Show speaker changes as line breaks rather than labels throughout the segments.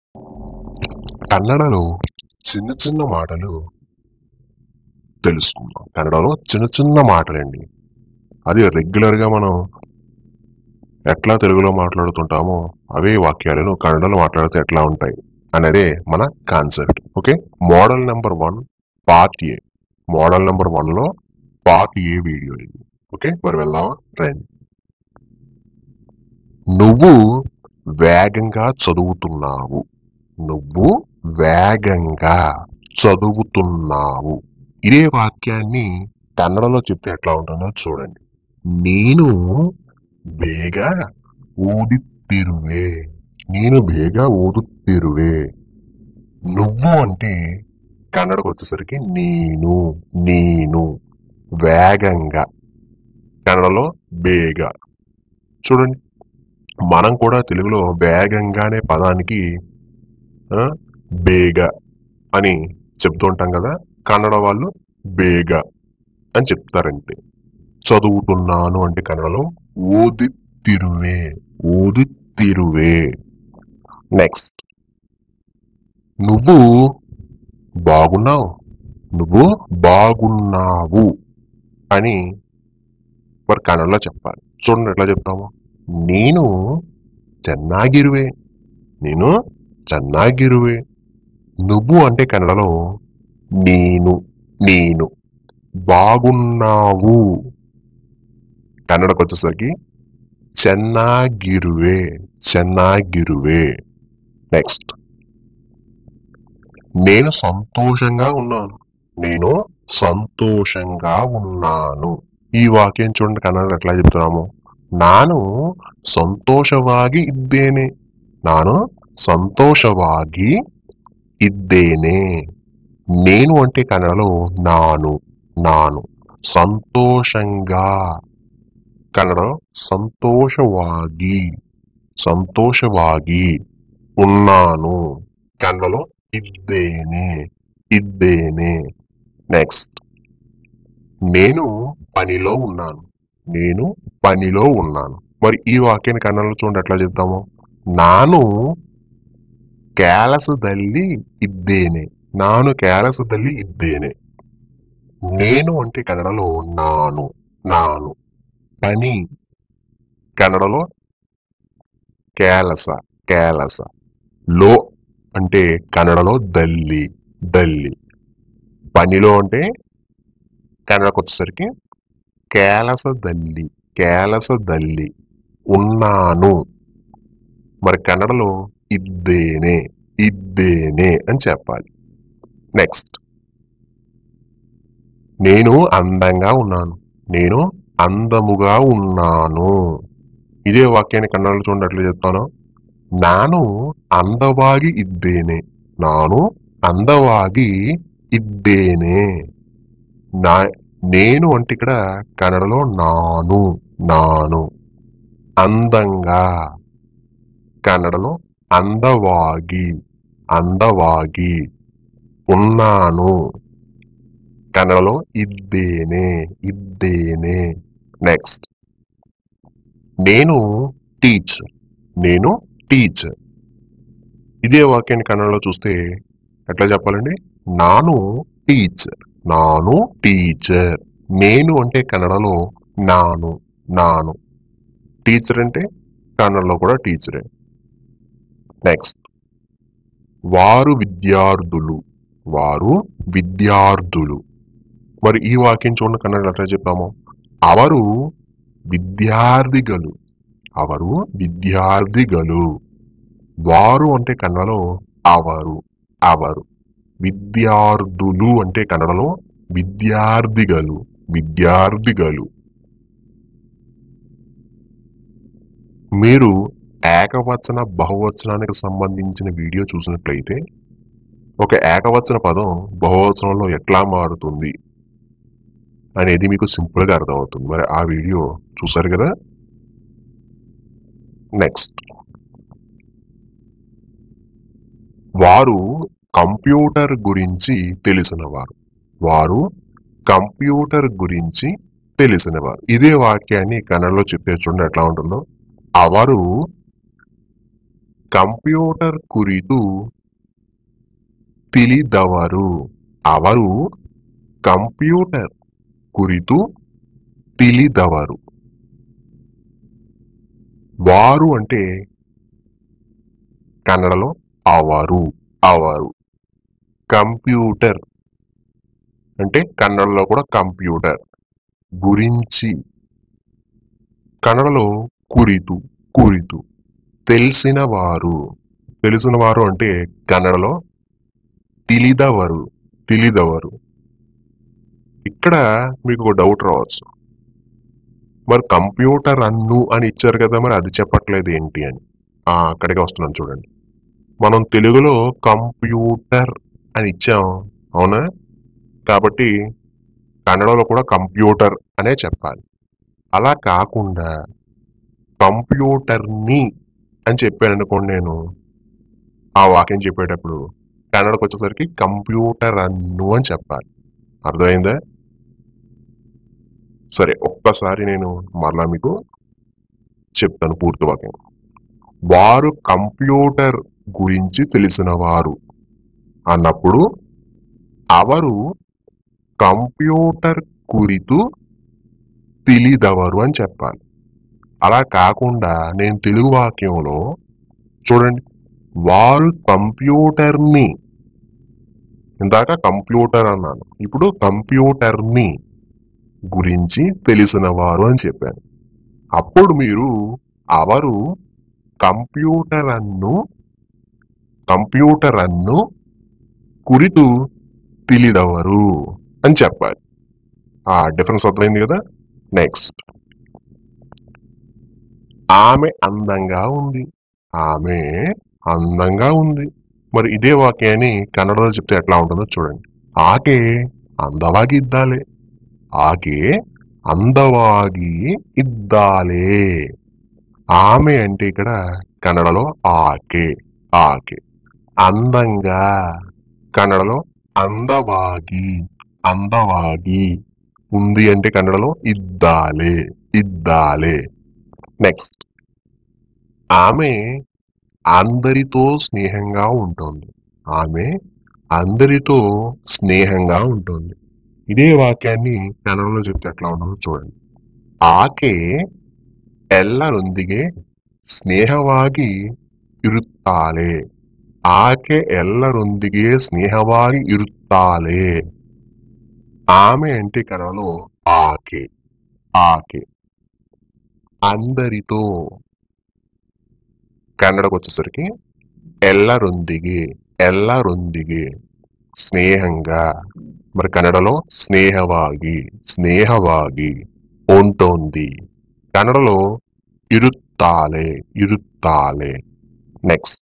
కన్నడలో చిన్న చిన్న మాటలు తెలుసుకుందాం కన్నడలో చిన్న చిన్న మాటలండి అది రెగ్యులర్గా మనం ఎట్లా తెలుగులో మాట్లాడుతుంటామో అవే వాక్యాలను కన్నడలో మాట్లాడితే ఎట్లా ఉంటాయి అనేదే మన concept okay model number one part A model number వన్లో పార్ట్ ఏ వీడియో ఇది ఓకే మరి వెళ్దామా రండి నువ్వు వేగంగా చదువుతున్నావు నువ్వు వేగంగా చదువుతున్నావు ఇదే వాక్యాన్ని కన్నడలో చెప్తే ఎట్లా ఉంటుందో చూడండి నేను ಬೇಗ ಓದುತ್ತಿರುವೆ నేను ಬೇಗ ಓದುತ್ತಿರುವೆ నువ్వు అంటే కన్నడకు వచ్చేసరికి నేను నేను వేగంగా కన్నడలో బేగ చూడండి మనం కూడా తెలుగులో వేగంగా అనే పదానికి ఆ, బేగ అని చెప్తూ ఉంటాం కదా కన్నడ వాళ్ళు బేగ అని చెప్తారంతే చదువుతున్నాను అంటే కన్నడలో ఓదిత్తిరువే ఓదిత్తిరువే నెక్స్ట్ నువ్వు బాగున్నావు నువ్వు బాగున్నావు అని మరి కన్నడలో చెప్పాలి చూడండి ఎట్లా చెప్తాము నేను ಚೆನ್ನಾಗಿರುವೆ నేను ಚೆನ್ನಾಗಿರುವೆ నువ్వు అంటే కన్నడలో నేను నేను బాగున్నావు కన్నడకు వచ్చేసరికి ಚೆನ್ನಾಗಿರುವೆ ಚೆನ್ನಾಗಿರುವೆ నెక్స్ట్ నేను సంతోషంగా ఉన్నాను నేను సంతోషంగా ఉన్నాను ఈ వాక్యం చూడండి కన్నడ ఎట్లా చెప్తున్నాము ನಾನು ಸಂತೋಷವಾಗಿ ಇದ್ದೇನೆ ನಾನು సంతోషವಾಗಿ ఇద్దేనే నేను అంటే కన్నడలో నాను నాను సంతోషంగా కన్నడలో సంతోషವಾಗಿ సంతోషವಾಗಿ ఉన్నాను కన్నడలో ఇద్దేనే ఇద్దేనే నెక్స్ట్ నేను పనిలో ఉన్నాను నేను పనిలో ఉన్నాను మరి ఈ వాక్యాన్ని కన్నడలో చూడండి ఎట్లా చెప్తాము ನಾನು ಕೆಲಸದಲ್ಲಿ ಇದ್ದೇನೆ ನಾನು ಕೆಲಸದಲ್ಲಿ ಇದ್ದೇನೆ నేను అంటే కన్నడలో నాను నాను పని కన్నడలో కేలస కేలస లో అంటే కన్నడలో దల్లి దల్లి పనిలో అంటే కన్నడకు వచ్చేసరికి కేలసదల్లి కేలసదల్లి ఉన్నాను మరి కన్నడలో ఇద్దేనే ఇద్దేనే అని చెప్పాలి నెక్స్ట్ నేను అందంగా ఉన్నాను నేను అందముగా ఉన్నాను ఇదే వాక్యాన్ని కన్నడలో చూడండి ఎట్లా చెప్తాను నాను అందವಾಗಿ ఇద్దేನೆ ನಾನು అందವಾಗಿ ఇద్దేనే నా నేను అంటే ఇక్కడ కన్నడలో నాను నాను అందంగా కన్నడలో అందವಾಗಿ అందವಾಗಿ ఉన్నాను కన్నడలో ఇద్దేనే ఇద్దేనే నెక్స్ట్ నేను టీచర్ నేను టీచర్ ఇదే వాక్యాన్ని కన్నడలో చూస్తే ఎట్లా చెప్పాలండి నాను టీచర్ నాను టీచర్ నేను అంటే కన్నడలో నాను నాను టీచర్ అంటే కన్నడలో కూడా టీచరే నెక్స్ట్ వారు విద్యార్థులు వారు విద్యార్థులు మరి ఈ వాక్యం చూడండి కన్నడ ఎట్లా చెప్పాము ಅವರು విద్యార్థిగలు ಅವರು విద్యార్థిగలు వారు అంటే కన్నడలో అవరు అవరు విద్యార్థులు అంటే కన్నడలో విద్యార్థిగలు విద్యార్థిగలు మీరు ఏకవచన బహువచనానికి సంబంధించిన వీడియో చూసినట్లయితే ఒక ఏకవచన పదం బహువచనంలో ఎట్లా మారుతుంది అనేది మీకు సింపుల్గా అర్థమవుతుంది మరి ఆ వీడియో చూసారు కదా నెక్స్ట్ వారు కంప్యూటర్ గురించి తెలిసినవారు వారు కంప్యూటర్ గురించి తెలిసినవారు ఇదే వాక్యాన్ని కన్నడలో చెప్పే చూడండి ఎట్లా ఉంటుందో ಅವರು ಕಂಪ್ಯೂಟರ್ ಕುರಿತು ತಿಳಿದವರು ಅವರು ಕಂಪ್ಯೂಟರ್ ಕುರಿತು ತಿಳಿದವರು వారు అంటే కన్నడలో అవరు అవరు కంప్యూటర్ అంటే కన్నడలో కూడా కంప్యూటర్ గురించి కన్నడలో కురితు కురితు తెలిసిన వారు తెలిసిన వారు అంటే కన్నడలో తెలిదవరు తెలిదవరు ఇక్కడ మీకు ఒక డౌట్ రావచ్చు మరి కంప్యూటర్ అన్ను అని ఇచ్చారు కదా మరి అది చెప్పట్లేదు ఏంటి అని ఆ, అక్కడికి వస్తున్నాను చూడండి మనం తెలుగులో కంప్యూటర్ అని ఇచ్చాం అవునా కాబట్టి కన్నడలో కూడా కంప్యూటర్ అనే చెప్పాలి అలా కాకుండా కంప్యూటర్ని అని చెప్పాను అనుకోండి నేను ఆ వాక్యం చెప్పేటప్పుడు కన్నడకు వచ్చేసరికి కంప్యూటర్ అన్ను అని చెప్పాలి అర్థమైందా సరే ఒక్కసారి నేను మరలా మీకు చెప్తాను పూర్తి వాక్యం వారు కంప్యూటర్ గురించి తెలిసిన వారు అన్నప్పుడు అవరు కంప్యూటర్ కురితు తెలిదవరు అని చెప్పాలి అలా కాకుండా నేను తెలుగు వాక్యంలో చూడండి వారు కంప్యూటర్ని ఇందాక కంప్యూటర్ అన్నాను ఇప్పుడు కంప్యూటర్ని గురించి తెలిసిన వారు అని చెప్పాను అప్పుడు మీరు అవరు కంప్యూటర్ అನ್ನು కంప్యూటర్ అನ್ನು కురితు తెలిదవరు అని చెప్పాలి ఆ డిఫరెన్స్ అర్థమైంది కదా నెక్స్ట్ ఆమె అందంగా ఉంది ఆమె అందంగా ఉంది మరి ఇదే వాక్యాన్ని కన్నడలో చెప్తే ఎట్లా ఉంటుందో చూడండి ఆకే అందವಾಗಿ ఇద్దాలే ఆకే అందವಾಗಿ ఇద్దాలే ఆమె అంటే ఇక్కడ కన్నడలో ఆకే ఆకే అందంగా కన్నడలో అందವಾಗಿ అందವಾಗಿ ఉంది అంటే కన్నడలో ఇద్దాలే ఇద్దాలే నెక్స్ట్ ఆమె అందరితో స్నేహంగా ఉంటుంది ఆమె అందరితో స్నేహంగా ఉంటుంది ఇదే వాక్యాన్ని కన్నడలో చెప్తే ఎట్లా ఉంటుందో చూడండి ఆಕೆ ಎಲ್ಲರೊಂದಿಗೆ ಸ್ನೇಹವಾಗಿ ಇರುತ್ತಾಳೆ ಆಕೆ ಎಲ್ಲರೊಂದಿಗೆ ಸ್ನೇಹವಾಗಿ ಇರುತ್ತಾಳೆ ఆమె అంటే కన్నడలో ఆకే ఆకే అందరితో కన్నడకు వచ్చేసరికి ఎల్లరొందిಗೆ ఎల్లరొందిಗೆ స్నేహంగా మరి కన్నడలో స్నేహವಾಗಿ స్నేహವಾಗಿ ఉంటోంది కన్నడలో ఇరుత్తాలే ఇరుత్తాలే నెక్స్ట్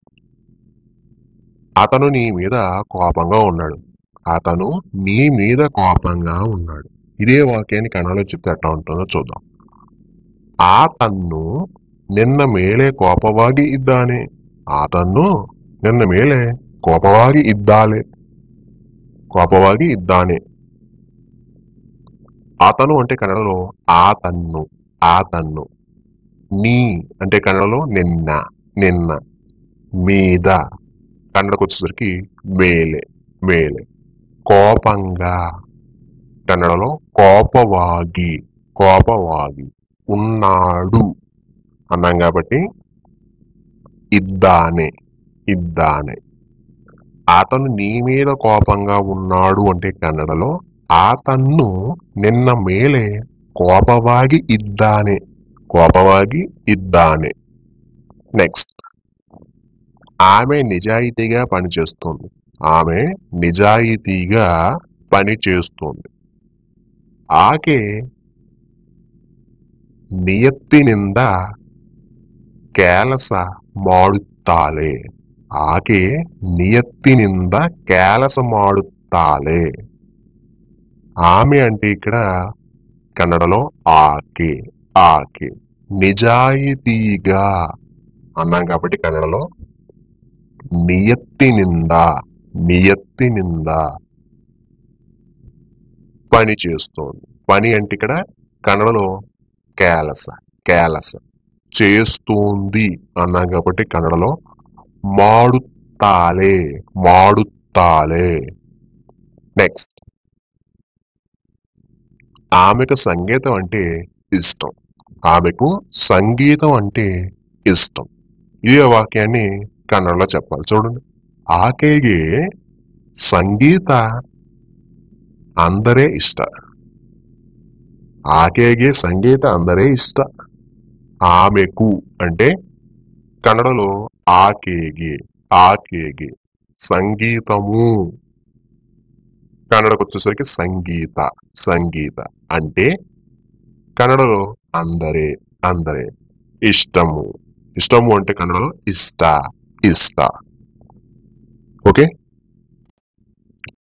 అతను నీ మీద కోపంగా ఉన్నాడు అతను నీ మీద కోపంగా ఉన్నాడు ఇదే వాక్యాన్ని కన్నడలో చెప్తే ఎట్లా ఉంటుందో చూద్దాం ಆತನ್ನು ನಿನ್ನ ಮೇಲೆ ಕೋಪವಾಗಿ ಇದ್ದಾನೆ ಆತನ್ನು ನಿನ್ನ ಮೇಲೆ ಕೋಪವಾಗಿ ಇದ್ದಾಳೆ కోపವಾಗಿ ఇద్దానే అతను అంటే కన్నడలో ఆతన్ను ఆతన్ను నీ అంటే కన్నడలో నిన్న నిన్న మీద కన్నడకు వచ్చేసరికి మేలే మేలే కోపంగా కన్నడలో కోపವಾಗಿ కోపವಾಗಿ ఉన్నాడు అన్నాం కాబట్టి ఇద్దానే ఇద్దానే అతను నీ మీద కోపంగా ఉన్నాడు అంటే కన్నడలో ఆతన్ను నిన్న మేలే కోపವಾಗಿ ఇద్దానే కోపವಾಗಿ ఇద్దానే నెక్స్ట్ ఆమె నిజాయితీగా పనిచేస్తుంది ఆమె నిజాయితీగా పని చేస్తుంది ఆకే ನಿಯತ್ತಿನಿಂದ ಕೆಲಸ ಮಾಡುತ್ತಾಳೆ ಆಕೆ నియత్తినింద కేలస మాడుతాలే ఆమె అంటే ఇక్కడ కన్నడలో ఆకే ఆకే నిజాయితీగా అన్నాం కాబట్టి కన్నడలో నియత్తినింద నియత్తినింద పని చేస్తోంది పని అంటే ఇక్కడ కన్నడలో కేలస కేలస చేస్తోంది అన్నాం కాబట్టి కన్నడలో మాడుతాలే మాడుతాలే నెక్స్ట్ ఆమెకు సంగీతం అంటే ఇష్టం ఆమెకు సంగీతం అంటే ఇష్టం ఈ వాక్యాన్ని కన్నడలో చెప్పాలి చూడండి ఆకేగే సంగీత అందరే ఇష్ట ఆకేగే సంగీత అందరే ఇష్ట ఆమెకు అంటే కన్నడలో ఆకేగే ఆకేగే సంగీతము కన్నడకు వచ్చేసరికి సంగీత సంగీత అంటే కన్నడలో అందరే అందరే ఇష్టము ఇష్టము అంటే కన్నడలో ఇష్ట ఇష్ట ఓకే